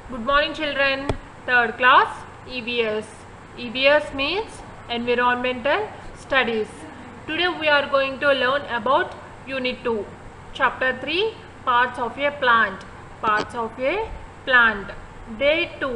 Good morning, children. Third class EVS. EVS means Environmental Studies. Today we are going to learn about Unit 2, Chapter 3 Parts of a Plant. Parts of a Plant. Day 2.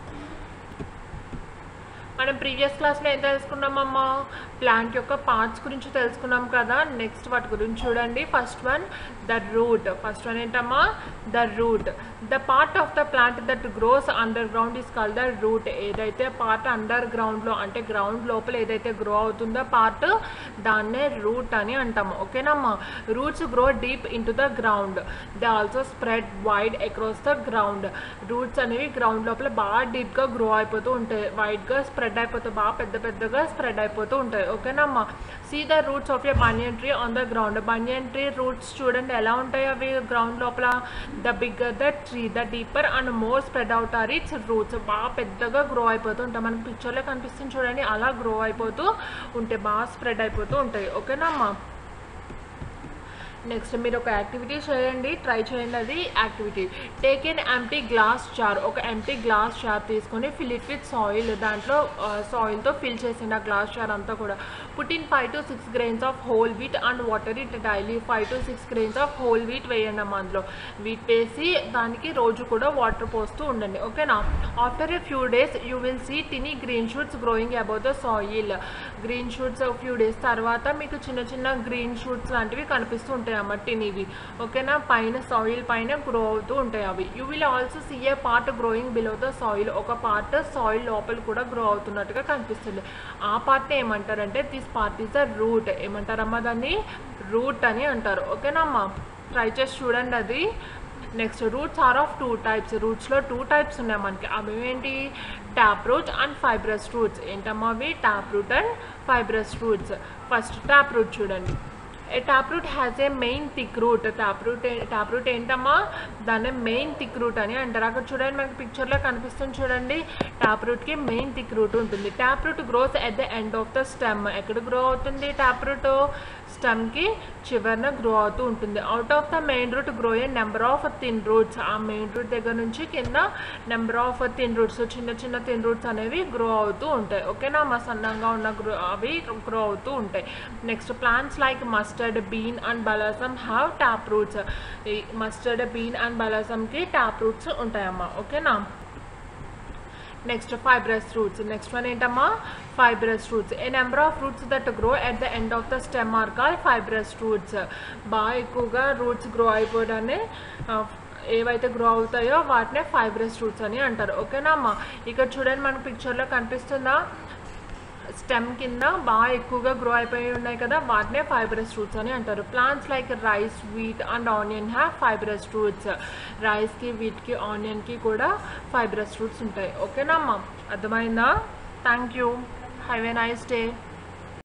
మనం previous క్లాస్లో ఏం తెలుసుకున్నామమ్మా plant యొక్క parts గురించి తెలుసుకున్నాం కదా next వాటి గురించి చూడండి first one the root first one ఏంటమ్మా the root the part of the plant that grows under ground is call the root ఏదైతే పార్ట్ అండర్ గ్రౌండ్లో అంటే గ్రౌండ్ లోపల ఏదైతే గ్రో అవుతుందో పార్ట్ దాన్నే రూట్ అని అంటాము ఓకేనమ్మా roots grow deep into the ground they also spread wide across the ground roots అనేవి గ్రౌండ్ లోపల బాగా డీప్గా గ్రో అయిపోతూ ఉంటాయి వైడ్గా స్ప్రెడ్ అయిపోతాయి బాగా పెద్ద పెద్దగా స్ప్రెడ్ అయిపోతూ ఉంటాయి ఓకేనమ్మా see the roots of a banyan tree on the ground banyan tree roots చూడండి ఎలా ఉంటాయి అవి గ్రౌండ్ లోపల the bigger the tree the deeper and more spread out are its roots బాగా పెద్దగా గ్రో అయిపోతూ ఉంటాయి మనకి పిక్చర్లో కనిపిస్తుంది చూడండి అలా గ్రో అయిపోతూ ఉంటాయి బాగా స్ప్రెడ్ అయిపోతూ ఉంటాయి ఓకేనమ్మా నెక్స్ట్ మీరు ఒక యాక్టివిటీ చేయండి ట్రై చేయండి అది activity take an empty glass jar ఒక ఎంటీ గ్లాస్ జార్ తీసుకొని ఫిల్ ఇట్ విత్ సాయిల్ దాంట్లో సాయిల్తో ఫిల్ చేసింది ఆ గ్లాస్ జార్ అంతా కూడా put in five to six grains of whole wheat and water it daily five to six grains of whole wheat వేయండి అమ్మ అందులో వీట్ వేసి దానికి రోజు కూడా వాటర్ పోస్తూ ఉండండి ఓకేనా after a few days you will see tiny green shoots growing about the soil green shoots few days తర్వాత మీకు చిన్న చిన్న గ్రీన్ షూట్స్ లాంటివి కనిపిస్తూ ఉంటాయి అన్నమాట టినీవి ఓకేనా పైన సాయిల్ పైన గ్రో అవుతూ ఉంటాయి అవి you will also see a part growing below the soil ఒక పార్ట్ సాయిల్ లోపల కూడా గ్రో అవుతున్నట్టుగా కనిపిస్తుంది ఆ పార్ట్ ఏమంటారంటే this part is the root ఏమంటారమ్మా దాన్ని రూట్ అని అంటారు ఓకేనమ్మా ట్రై చేసి చూడండి అది next roots are of two types రూట్స్లో టూ టైప్స్ ఉన్నాయి మనకి అవి ఏంటి tap root and fibrous roots ఏంటమ్మా అవి tap root and fibrous roots first tap root చూడండి ఏ tap root has a main thick root tap root tap root ఏంటమ్మా దాన్ని మెయిన్ థిక్ రూట్ అని అంటారు అక్కడ చూడండి మనకి పిక్చర్లో కనిపిస్తుంది చూడండి ట్యాప్ రూట్కి మెయిన్ థిక్ రూట్ ఉంటుంది tap root grows at the end of the stem ఎక్కడ గ్రో అవుతుంది ట్యాప్ రూట్ స్టెమ్కి చివరిన గ్రో అవుతూ ఉంటుంది out of the main root grow a number of thin roots ఆ మెయిన్ రూట్ దగ్గర నుంచి కింద నెంబర్ ఆఫ్ థిన్ రూట్స్ చిన్న చిన్న థిన్ రూట్స్ అనేవి గ్రో అవుతూ ఉంటాయి ఓకేనా మా సన్నంగా ఉన్న గ్రో అవి గ్రో అవుతూ ఉంటాయి next plants like mustard bean and balsam have tap roots ఈ మస్టర్డ్ బీన్ అండ్ బలాసమ్కి ట్యాప్ రూట్స్ ఉంటాయమ్మా ఓకేనా next fibrous roots next one ఏంటమ్మా fibrous roots a number of roots that grow at the end of the stem are call fibrous roots బాగా ఎక్కువగా roots grow అయిపోవడాన్ని ఏవైతే grow అవుతాయో వాటినే fibrous roots అని అంటారు ఓకేనా అమ్మా ఇక్కడ చూడండి మనకు పిక్చర్లో కనిపిస్తుందా స్టెమ్ కింద బాగా ఎక్కువగా గ్రో అయిపోయి ఉన్నాయి కదా వాటినే ఫైబ్రస్ రూట్స్ అని అంటారు plants like rice wheat and onion have fibrous roots రైస్కి వీట్కి ఆనియన్కి కూడా ఫైబ్రస్ రూట్స్ ఉంటాయి ఓకేనా అమ్మా అర్థమైందా thank you have a nice day